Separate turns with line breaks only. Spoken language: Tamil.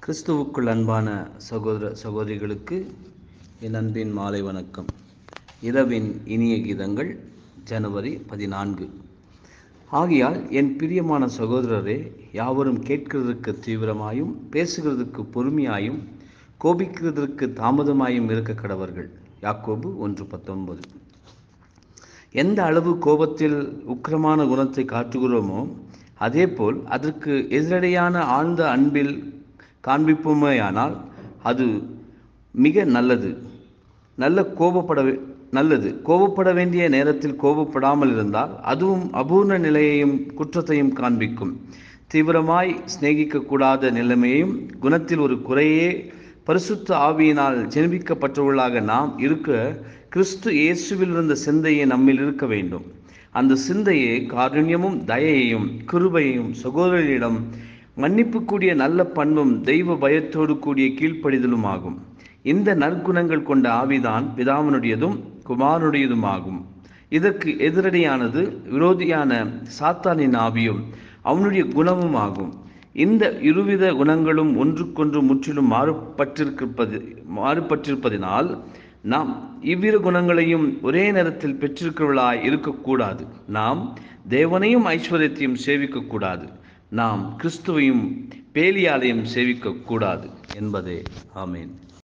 கிறிஸ்துவுக்குள் அன்பான சகோதர சகோதரிகளுக்கு என் அன்பின் மாலை வணக்கம் இரவின் இனிய கீதங்கள் ஜனவரி பதினான்கு ஆகையால் என் பிரியமான சகோதரரே யாவரும் கேட்கிறதற்கு தீவிரமாயும் பேசுகிறதுக்கு பொறுமையாயும் கோபிக்கிறதற்கு தாமதமாயும் இருக்க கடவர்கள் யாக்கோபு ஒன்று பத்தொன்பது எந்த அளவு கோபத்தில் உக்கிரமான குணத்தை காட்டுகிறோமோ அதேபோல் அதற்கு எதிரடையான ஆழ்ந்த அன்பில் காண்பிப்போமேயானால் அது மிக நல்லது நல்ல கோபப்பட நல்லது கோபப்பட வேண்டிய நேரத்தில் கோபப்படாமல் இருந்தால் அதுவும் அபூர்ண நிலையையும் குற்றத்தையும் காண்பிக்கும் தீவிரமாய் சிநேகிக்கக்கூடாத நிலைமையையும் குணத்தில் ஒரு குறையே பரிசுத்த ஆவியினால் ஜெனிபிக்கப்பட்டவர்களாக நாம் இருக்க கிறிஸ்து இயேசுவில் இருந்த சிந்தையை நம்மில் இருக்க வேண்டும் அந்த சிந்தையே காருண்யமும் தயையையும் கிருபையையும் சகோதரியிடம் மன்னிப்புக்கூடிய நல்ல பண்பும் தெய்வ பயத்தோடு கூடிய கீழ்ப்படிதலும் ஆகும் இந்த நற்குணங்கள் கொண்ட ஆவிதான் பிதாவனுடையதும் குமாரனுடையதும் ஆகும் இதற்கு எதிரடியானது விரோதியான சாத்தானின் ஆவியும் அவனுடைய குணமும் ஆகும் இந்த இருவித குணங்களும் ஒன்றுக்கொன்று முற்றிலும் மாறுபட்டிருப்பது மாறுபட்டிருப்பதினால் நாம் இவ்விரு குணங்களையும் ஒரே நேரத்தில் பெற்றிருக்கிறவர்களாய் இருக்கக்கூடாது நாம் தேவனையும் ஐஸ்வர்யத்தையும் சேவிக்கக்கூடாது நாம் கிறிஸ்துவையும் பேலியாலையும் சேவிக்கக்கூடாது என்பதே ஆமேன்